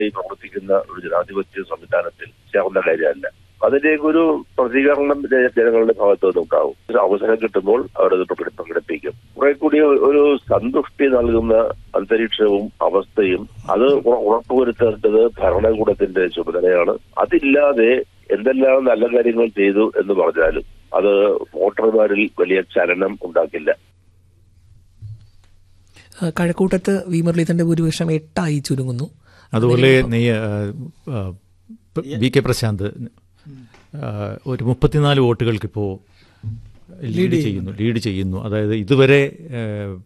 ഈ പ്രവർത്തിക്കുന്ന ഒരു ജനാധിപത്യ സംവിധാനത്തിൽ ചെയ്യാവുന്ന കാര്യമല്ല അതിലേക്ക് ഒരു പ്രതികരണം ജ- ജനങ്ങളുടെ ഭാഗത്തു നിന്നുണ്ടാവും ഒരു അവസരം കിട്ടുമ്പോൾ അവരത് പ്രകടി- പ്രകടിപ്പിക്കും കുറെ കൂടി ഒരു സന്തുഷ്ടി നൽകുന്ന അന്തരീക്ഷവും അവസ്ഥയും അത് ഉറ- ഉറപ്പുവരുത്തേണ്ടത് ഭരണകൂടത്തിന്റെ ചുമതലയാണ് അതില്ലാതെ എന്തെല്ലാം നല്ല കാര്യങ്ങൾ ചെയ്തു എന്ന് പറഞ്ഞാലും അത് വോട്ടർമാരിൽ വലിയ ചലനം ഉണ്ടാക്കില്ല ആ, കഴക്കൂട്ടത്ത് വി മുരളീധരന്റെ ഭൂരിപക്ഷം എട്ടായി ചുരുങ്ങുന്നു അതുപോലെ നെയ്യ വി കെ പ്രശാന്ത് ആ, ഒരു മുപ്പത്തിനാല് വോട്ടുകൾക്കിപ്പോൾ ലീഡ് ചെയ്യുന്നു ലീഡ് ചെയ്യുന്നു അതായത് ഇതുവരെ ആ,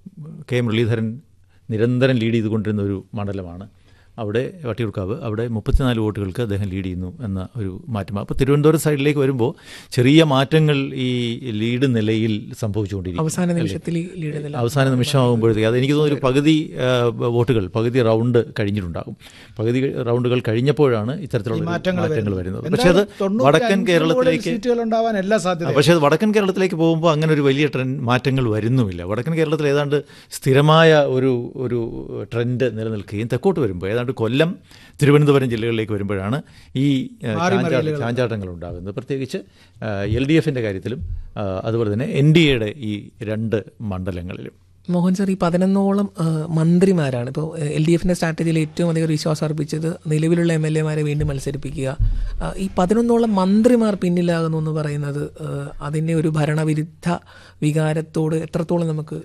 കെ മുരളീധരൻ നിരന്തരം ലീഡ് ചെയ്തുകൊണ്ടിരുന്ന ഒരു മണ്ഡലമാണ് അവിടെ വട്ടിയൂർക്കാവ് അവിടെ മുപ്പത്തിനാല് വോട്ടുകൾക്ക് അദ്ദേഹം ലീഡ് ചെയ്യുന്നു എന്ന ഒരു മാറ്റം അപ്പോൾ തിരുവനന്തപുരം സൈഡിലേക്ക് വരുമ്പോൾ ചെറിയ മാറ്റങ്ങൾ ഈ ലീഡ് നിലയിൽ സംഭവിച്ചുകൊണ്ടിരിക്കും അവസാന നിമിഷത്തിൽ ഈ ലീഡ് നില അവസാന നിമിഷമാകുമ്പോഴത്തേക്ക് അത് എനിക്ക് തോന്നുന്നു ഒരു പകുതി ആ, വോട്ടുകൾ പകുതി റൗണ്ട് കഴിഞ്ഞിട്ടുണ്ടാകും പകുതി റൗണ്ടുകൾ കഴിഞ്ഞപ്പോഴാണ് ഇത്തരത്തിലുള്ള ഒരു മാറ്റങ്ങൾ വരുന്നത് പക്ഷേ അത് വടക്കൻ കേരളത്തിലേക്ക് സീറ്റുകൾ ഉണ്ടാവാൻ എല്ലാ ആ, സാധ്യത പക്ഷേ അത് വടക്കൻ കേരളത്തിലേക്ക് പോകുമ്പോൾ അങ്ങനെ ഒരു വലിയ ട്രെൻഡ് മാറ്റങ്ങൾ വരുന്നുമില്ല വടക്കൻ കേരളത്തിൽ ഏതാണ്ട് സ്ഥിരമായ ഒരു ഒരു ട്രെൻഡ് നിലനിൽക്കുകയും തെക്കോട്ട് വരുമ്പോൾ ഏതാണ്ട് കൊല്ലം തിരുവനന്തപുരം ജില്ലകളിലേക്ക് വരുമ്പോഴാണ് ഈ ആ, ചാഞ്ചാട്ട- ചാഞ്ചാട്ടങ്ങൾ ഉണ്ടാകുന്നത് പ്രത്യേകിച്ച് എൽ ഡി എഫിൻ്റെ കാര്യത്തിലും ആ, അതുപോലെ തന്നെ എൻ ഡി എയുടെ ഈ രണ്ട് മണ്ഡലങ്ങളിലും മോഹൻ സാർ ഈ പതിനൊന്നോളം ആ, മന്ത്രിമാരാണ് ഇപ്പോൾ എൽ ഡി എഫിന്റെ സ്ട്രാറ്റജിയിൽ ഏറ്റവും അധികം വിശ്വാസം അർപ്പിച്ചത് നിലവിലുള്ള എം എൽ എമാരെ വീണ്ടും മത്സരിപ്പിക്കുക ആ, ഈ പതിനൊന്നോളം മന്ത്രിമാർ പിന്നിലാകുന്നു എന്ന് പറയുന്നത് ആ, അതിന്റെ ഒരു ഭരണവിരുദ്ധ വികാരത്തോട് എത്രത്തോളം നമുക്ക്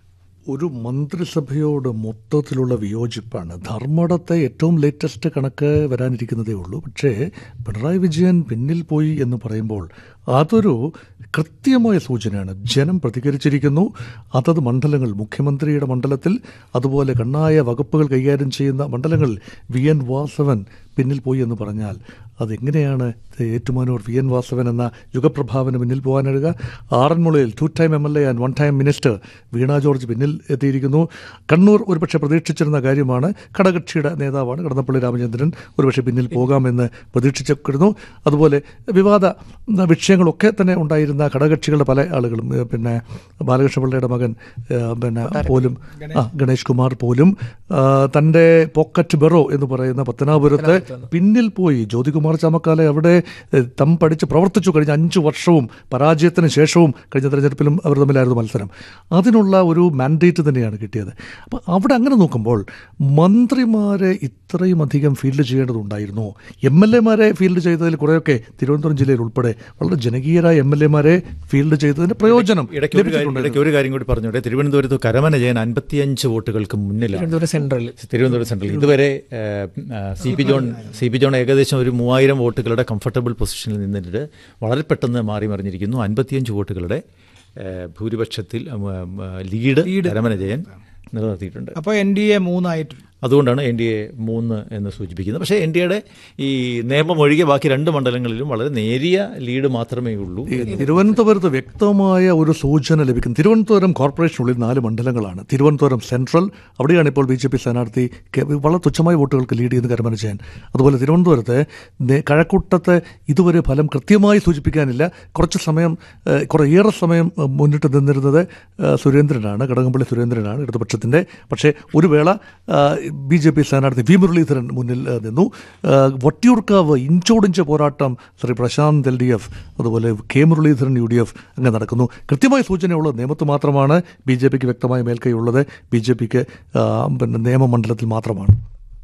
ഒരു മന്ത്രിസഭയോട് മൊത്തത്തിലുള്ള വിയോജിപ്പാണ് ധർമ്മടത്തെ ഏറ്റവും ലേറ്റസ്റ്റ് കണക്ക് വരാനിരിക്കുന്നതേ ഉള്ളൂ പക്ഷേ പിണറായി വിജയൻ പിന്നിൽ പോയി എന്ന് പറയുമ്പോൾ അതൊരു കൃത്യമായ സൂചനയാണ് ജനം പ്രതികരിച്ചിരിക്കുന്നു അതത് മണ്ഡലങ്ങൾ മുഖ്യമന്ത്രിയുടെ മണ്ഡലത്തിൽ അതുപോലെ കണ്ണായ വകുപ്പുകൾ കൈകാര്യം ചെയ്യുന്ന മണ്ഡലങ്ങളിൽ വി എൻ വാസവൻ പിന്നിൽ പോയി എന്ന് പറഞ്ഞാൽ അതെങ്ങനെയാണ് ഏറ്റുമാനൂർ വി എൻ വാസവൻ എന്ന യുഗപ്രഭാവന് പിന്നിൽ പോകാനിടുക ആറന്മുളയിൽ two time M L A and one time minister Veena George പിന്നിൽ എത്തിയിരിക്കുന്നു കണ്ണൂർ ഒരുപക്ഷെ പ്രതീക്ഷിച്ചിരുന്ന കാര്യമാണ് ഘടകക്ഷിയുടെ നേതാവാണ് കടന്നപ്പള്ളി രാമചന്ദ്രൻ ഒരുപക്ഷെ പിന്നിൽ പോകാമെന്ന് പ്രതീക്ഷിച്ചിരുന്നു അതുപോലെ വിവാദ ഉം, വിഷയങ്ങളൊക്കെ തന്നെ ഉണ്ടായിരുന്ന ഘടകക്ഷികളുടെ പല ആളുകളും ഏ, പിന്നെ ബാലകൃഷ്ണപിള്ളയുടെ മകൻ ഏ, പിന്നെ പോലും ആ ഗണേഷ് കുമാർ പോലും ആ, തൻ്റെ പോക്കറ്റ് ബെറോ എന്ന് പറയുന്ന പത്തനാപുരത്ത് പിന്നിൽ പോയി ജ്യോതികുമാർ ചാമക്കാലെ അവിടെ ഏ, തം പഠിച്ച് പ്രവർത്തിച്ചു കഴിഞ്ഞ അഞ്ചു വർഷവും പരാജയത്തിന് ശേഷവും കഴിഞ്ഞ തെരഞ്ഞെടുപ്പിലും അവർ തമ്മിലായിരുന്നു മത്സരം അതിനുള്ള ഒരു മാൻഡേറ്റ് തന്നെയാണ് കിട്ടിയത് അപ്പോൾ അവിടെ അങ്ങനെ നോക്കുമ്പോൾ മന്ത്രിമാരെ ഇത്രയും അധികം ഫീൽഡ് ചെയ്യേണ്ടതുണ്ടായിരുന്നു എം എൽ എമാരെ ഫീൽഡ് ചെയ്തതിൽ കുറേയൊക്കെ തിരുവനന്തപുരം ജില്ലയിൽ ഉൾപ്പെടെ വളരെ ജനകീയരായ എം എൽ എമാരെ ഫീൽഡ് ചെയ്തതിന്റെ പ്രയോജനം ഇടയ്ക്ക് ഒരു കാര്യം ഇടയ്ക്ക് ഒരു കാര്യം കൂടി പറഞ്ഞോട്ടെ തിരുവനന്തപുരത്ത് കരമന ജയൻ അൻപത്തിയഞ്ച് വോട്ടുകൾക്ക് മുന്നിലാണ് തിരുവനന്തപുരം സെൻട്രലിൽ തിരുവനന്തപുരം സെൻട്രൽ ഇതുവരെ C P John C P John ഏകദേശം ഒരു മൂവായിരം വോട്ടുകളുടെ കംഫർട്ടബിൾ പൊസിഷനിൽ നിന്നിട്ട് വളരെ പെട്ടെന്ന് മാറി മറിഞ്ഞിരിക്കുന്നു അൻപത്തിയഞ്ച് വോട്ടുകളുടെ ആ, ഭൂരിപക്ഷത്തിൽ ഉം, ഉം, ലീഡ് കരമന ജയൻ നിലനിർത്തിയിട്ടുണ്ട് അപ്പോൾ എൻ ഡി എ മൂന്നായിട്ട് അതുകൊണ്ടാണ് എൻ ഡി എ മൂന്ന് എന്ന് സൂചിപ്പിക്കുന്നത് പക്ഷേ എൻ ഡി എയുടെ ഈ നിയമം ഒഴികെ ബാക്കി രണ്ട് മണ്ഡലങ്ങളിലും വളരെ നേരിയ ലീഡ് മാത്രമേ ഉള്ളൂ ഈ തിരുവനന്തപുരത്ത് വ്യക്തമായ ഒരു സൂചന ലഭിക്കും തിരുവനന്തപുരം കോർപ്പറേഷനുള്ളിൽ നാല് മണ്ഡലങ്ങളാണ് തിരുവനന്തപുരം സെൻട്രൽ അവിടെയാണ് ഇപ്പോൾ ബി ജെ പി സ്ഥാനാർത്ഥി കെ- വളരെ തുച്ഛമായ വോട്ടുകൾക്ക് ലീഡ് ചെയ്യുന്ന കരമന ജയൻ അതുപോലെ തിരുവനന്തപുരത്ത് നേ- കഴക്കൂട്ടത്ത് ഇതുവരെ ഫലം കൃത്യമായി സൂചിപ്പിക്കാനില്ല കുറച്ച് സമയം ഏഹ്, കുറേയേറെ സമയം ഏഹ്, മുന്നിട്ട് നിന്നിരുന്നത് ഏഹ്, സുരേന്ദ്രനാണ് കടകംപള്ളി സുരേന്ദ്രനാണ് ഇടതുപക്ഷത്തിൻ്റെ പക്ഷേ ഒരു വേള ബി ജെ പി സ്ഥാനാർത്ഥി വി മുരളീധരൻ മുന്നിൽ ഏഹ്, നിന്നു ഏഹ്, വട്ടിയൂർക്കാവ് ഇഞ്ചോടിഞ്ച് പോരാട്ടം Shri Prasanth L D F അതുപോലെ K Muraleedharan U D F അങ്ങനെ നടക്കുന്നു കൃത്യമായ സൂചനയുള്ളത് നിയമത്ത് മാത്രമാണ് ബി ജെ പിക്ക് വ്യക്തമായ മേൽക്കൈയുള്ളത് ബി ജെ പിക്ക് പിന്നെ നിയമമണ്ഡലത്തിൽ മാത്രമാണ്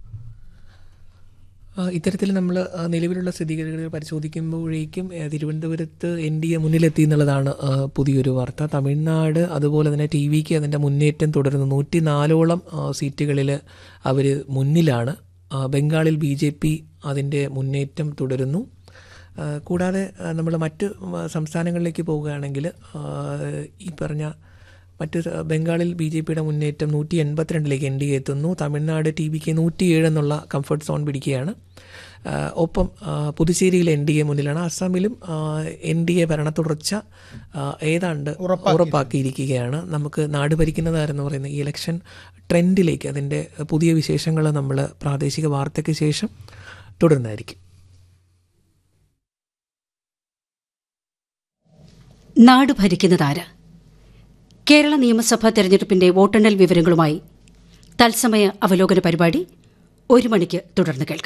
ആ, ഇത്തരത്തിൽ നമ്മൾ നിലവിലുള്ള സ്ഥിതിഗതികൾ പരിശോധിക്കുമ്പോഴേക്കും ആ, തിരുവനന്തപുരത്ത് എൻ ഡി എ മുന്നിലെത്തി എന്നുള്ളതാണ് ആ, പുതിയൊരു വാർത്ത തമിഴ്നാട് അതുപോലെ തന്നെ ടി വിക്ക് അതിൻ്റെ മുന്നേറ്റം തുടരുന്നു നൂറ്റി നാലോളം സീറ്റുകളിൽ അവർ മുന്നിലാണ് ആ, ബംഗാളിൽ ബി ജെ പി അതിൻ്റെ മുന്നേറ്റം തുടരുന്നു ആ, കൂടാതെ നമ്മൾ മറ്റ് ആ, സംസ്ഥാനങ്ങളിലേക്ക് പോവുകയാണെങ്കിൽ ആ, ഈ പറഞ്ഞ മറ്റ് സ- ബംഗാളിൽ ബി ജെ പിയുടെ മുന്നേറ്റം നൂറ്റി എൺപത്തിരണ്ടിലേക്ക് എൻ ഡി എ എത്തുന്നു തമിഴ്നാട് ടി വിക്ക് നൂറ്റിയേഴ് എന്നുള്ള കംഫർട്ട് സോൺ പിടിക്കുകയാണ് ആ, ഒപ്പം ആ, പുതുച്ചേരിയിൽ എൻ ഡി എ മുന്നിലാണ് അസ്സാമിലും എൻ ഡി എ ഭരണ തുടർച്ച ആ, ഏതാണ്ട് ഉറപ്പാക്കിയിരിക്കുകയാണ് നമുക്ക് നാട് ഭരിക്കുന്നതാരെന്ന് പറയുന്ന ഈ ഇലക്ഷൻ ട്രെൻഡിലേക്ക് അതിൻ്റെ പുതിയ വിശേഷങ്ങൾ നമ്മൾ പ്രാദേശിക വാർത്തയ്ക്ക് ശേഷം തുടരുന്നതായിരിക്കും നാട് ഭരിക്കുന്നതാര് കേരള നിയമസഭാ തെരഞ്ഞെടുപ്പിന്റെ വോട്ടെണ്ണൽ വിവരങ്ങളുമായി തത്സമയ അവലോകന പരിപാടി ഒരു മണിക്ക് തുടർന്ന് കേൾക്കാം